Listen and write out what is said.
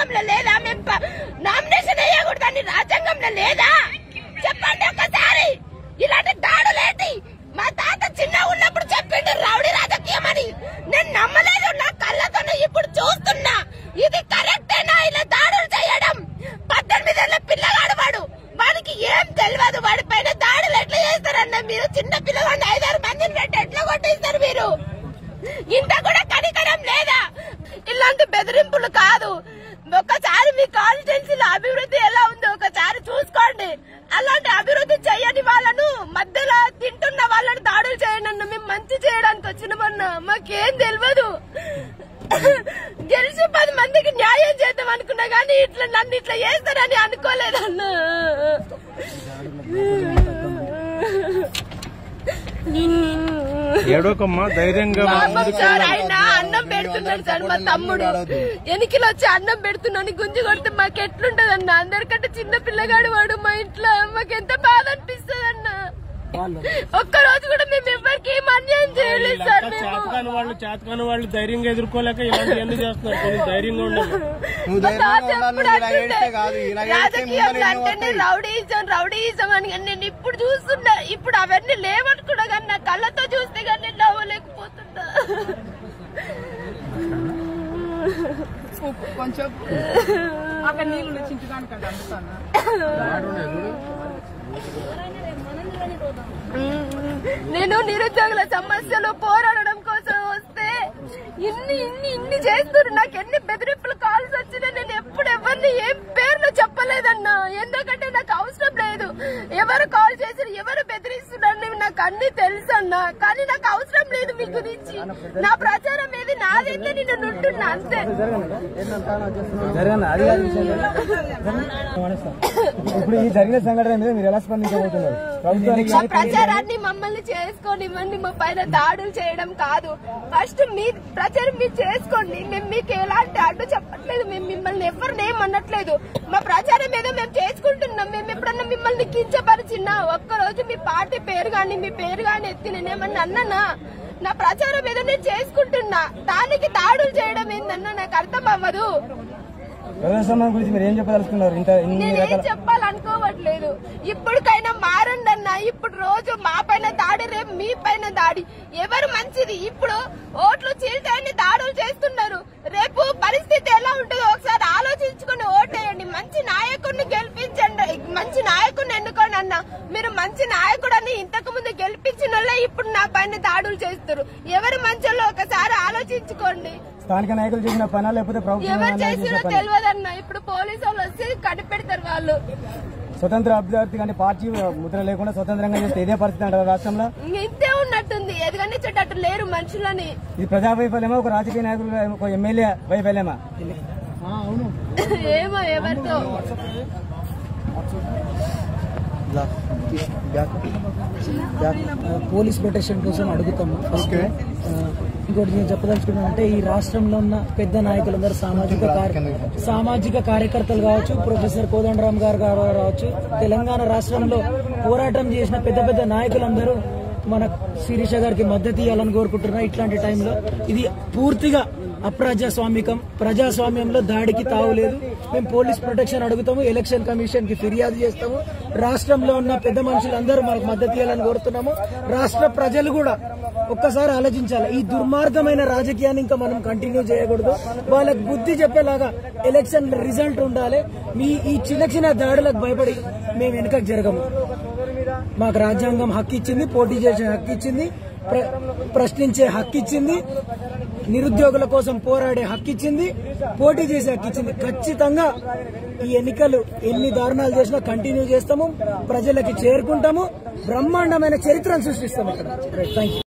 రాజ్యాంగంలో లేదా మేము ప- నామినేషన్ వేయకూడదని రాజ్యాంగంలో లేదా చెప్పండి ఒక్కసారి ఇలాంటి దాడులేంటి మా తాత చిన్న ఉన్నప్పుడు చెప్పిండు రౌడీ రాజకీయం అని నేను నమ్మలేదు నా కళ్ళతోనే ఇప్పుడు చూస్తున్నా ఇది కరెక్టేనా ఇలా దాడులు చేయడం పద్దెనిమిది ఏళ్ళ పిల్లగాడు వాడు వాడికి ఏం తెలియదు వాడి పైన దాడులు ఎట్లా చేస్తారన్న మీరు చిన్న పిల్లగాడిని ఐదారు మందిని పెట్టి ఎట్లా కొట్టేస్తారు మీరు ఇంత కూడా కనికరం లేదా ఇలాంటి బెదిరింపులు కాదు ఒకసారి మీ కాన్స్టిట్యున్సీలో అభివృద్ధి ఎలా ఉందో ఒకసారి చూసుకోండి అలాంటి అభివృద్ధి చేయని వాళ్ళను మధ్యలో తింటున్న వాళ్ళని దాడులు చేయండి అన్న మేము మంచి చేయడానికి వచ్చినామన్నా మాకేం తెలియదు గెలిచి పది మందికి న్యాయం చేద్దాం అనుకున్నా కానీ ఇట్లా నన్ను ఇట్లా చేస్తారని అనుకోలేదన్నా ఏడోకమ్మా ధైర్యంగా పాపం సార్ ఆయన అన్నం పెడుతున్నాడు సార్ మా తమ్ముడు ఎనికిలో వచ్చి అన్నం పెడుతున్నాను గుంజి కొడితే మాకు ఎట్లుంటది అన్న అందరికంటే చిన్న పిల్లగాడు వాడు మా ఇంట్లో మాకు ఎంత బాధ అనిపిస్తుంది అన్న ఒక్క రోజు కూడా మేము ఎవరికి ఏం అన్యాయం చేయలేదు సార్ మేము చేతకాని వాళ్ళు చేతకాని వాళ్ళు ధైర్యంగా ఎదుర్కోలేక ఇలాంటివన్నీ చేస్తున్నారు కొంచెం ధైర్యంగా ఉండాలి నువ్వు మా ధైర్యంగా తాత ఉండాలి, ఎప్పుడు నువ్వు ఇలా అంటుండే, ఏడిస్తే కాదు, ఇలా ఏడిస్తే రాజకీయంలో ముందర ఎన్నో అంటేనే వస్తాయి. రౌడీయిజం రౌడీయిజం అని కానీ నేను ఇప్పుడు చూస్తున్నా ఇప్పుడు అవన్నీ లేవనుకున్నా కానీ నా కళ్ళతో చూస్తే కానీ నేను నవ్వలేకపోతున్నా కొంచెం నేను నిరుద్యోగుల సమస్యలు పోరాడడం కోసం వస్తే ఇన్ని ఇన్ని ఇన్ని చేస్తున్నారు నాకు ఎన్ని బెదిరింపులు కాల్స్ వచ్చినా నేను ఎప్పుడు ఎవరిని ఏం పేర్లు చెప్పలేదన్నా ఎందుకంటే నాకు అవసరం లేదు ఎవరు కాల్ చేసి ఎవరు బెదిరిస్తున్నారు నాకు అన్ని తెలుసు అన్నా కానీ నాకు అవసరం లేదు మీ గురించి నా ప్రచారం ఏది నాదైతే నేను నుంటున్నా అంతే జరగండి అది కాదు విషయం ఇప్పుడు ఈ జరిగిన సంఘటన మీద మీరు ఎలా స్పందించబోతున్నారు ప్రభుత్వానికి మా ప్రచారాన్ని మమ్మల్ని చేసుకోనివ్వండి మా పైన దాడులు చేయడం కాదు ఫస్ట్ మీ ప్రచారం మీరు చేసుకోండి మేము మీకు ఎలాంటి అడ్డు చెప్పట్లేదు మేము మిమ్మల్ని ఎవరిని ఏమనట్లేదు మా ప్రచారం ఏదో మేము చేసుకుంటున్నాం మేము ఎప్పుడన్నా మిమ్మల్ని కించపరిచినా ఒక్క రోజు మీ పార్టీ పేరు గాని మీ పేరు గాని ఎత్తి నేనేమన్నా అన్నానా నా ప్రచారం ఏదో నేను చేసుకుంటున్నా దానికి దాడులు చేయడం ఏందన్నా నాకు అర్థం అవ్వదు ప్రజాస్వామ్యం గురించి మీరు ఏం చెప్పదలుచుకున్నారు ఇంత ఇన్ని నేనేం రకాల చెప్పాలనుకోవట్లేదు ఇప్పటికైనా మారండి అన్న ఇప్పుడు రోజు మా పైన దాడి రేపు మీ పైన దాడి ఎవరు మంచిది ఇప్పుడు ఓట్లు చీల్చాయని దాడులు చేస్తున్నారు రేపు పరిస్థితి ఎలా ఉంటుందో ఒకసారి ఆలోచించుకుని ఓటేయండి మంచి నాయకుడిని గెలిపించండి మంచి నాయకుడిని ఎన్నుకోండి అన్న మీరు మంచి నాయకుడు అని ఇంతకు ముందు గెలిపించిన వాళ్ళే ఇప్పుడు నా పైన దాడులు చేస్తారు ఎవరు మంచోళ్ళో ఒకసారి ఆలోచించుకోండి స్థానిక నాయకులు చేసిన పనా లేకపోతే ప్రభుత్వం ఎవరు ఏమన్నా చేసిన చేసిరో పనా? తెలియదన్న ఇప్పుడు పోలీసు వాళ్ళు వస్తే కనిపెడతారు వాళ్ళు స్వతంత్ర అభ్యర్థి కానీ పార్టీ ముద్ర లేకుండా స్వతంత్రంగా చేస్తే ఇదే పరిస్థితి అంటారు రాష్ట్రంలో ఇంక ఇంతే ఉన్నట్టుంది ఎదగనిచ్చేటట్టు లేరు మనుషులని ఇది ప్రజా వైఫల్యమా ఒక రాజకీయ నాయకులు ఒక ఎమ్మెల్యే వైఫల్యమా ఏమో ఎవరితో పోలీస్ ప్రొటెక్షన్ కోసం అడుగుతాము ఫస్ట్ ఆ, ఇంకోటి నేను చెప్పదలుచుకున్నాను అంటే ఈ రాష్ట్రంలో ఉన్న పెద్ద నాయకులందరూ సామాజిక కార్య- సామాజిక కార్యకర్తలు కావచ్చు ప్రొఫెసర్ కోదండరామ్ గారు గారు కావచ్చు తెలంగాణ రాష్ట్రంలో పోరాటం చేసిన పెద్ద పెద్ద నాయకులందరూ మన శిరీష గారికి మద్దతు ఇవ్వాలని కోరుకుంటున్నా ఇట్లాంటి టైంలో ఇది పూర్తిగా అప్రజాస్వామికం ప్రజాస్వామ్యంలో దాడికి తావులేదు మేము పోలీస్ ప్రొటెక్షన్ అడుగుతాము ఎలక్షన్ కమిషన్ కి ఫిర్యాదు చేస్తాము రాష్ట్రంలో ఉన్న పెద్ద మనుషులందరూ మనకు మద్దతు ఇవ్వాలని కోరుతున్నాము రాష్ట్ర ప్రజలు కూడా ఒక్కసారి ఆలోచించాలి ఈ దుర్మార్గమైన రాజకీయాన్ని ఇంకా మనం కంటిన్యూ చేయకూడదు వాళ్ళకి బుద్ధి చెప్పేలాగా ఎలక్షన్ రిజల్ట్ ఉండాలి మీ ఈ చిన్న చిన్న దాడులకు భయపడి మేము వెనుకకు జరగము మాకు రాజ్యాంగం హక్కు ఇచ్చింది పోటీ చేసే హక్కు ఇచ్చింది ప్ర- ప్రశ్నించే హక్కు ఇచ్చింది నిరుద్యోగుల కోసం పోరాడే హక్కు ఇచ్చింది పోటీ చేసే హక్కు ఇచ్చింది ఖచ్చితంగా ఈ ఎన్నికలు ఎన్ని దారుణాలు చేసినా కంటిన్యూ చేస్తాము ప్రజలకి చేరుకుంటాము బ్రహ్మాండమైన చరిత్రను సృష్టిస్తాము ఇక్కడ థ్యాంక్ యూ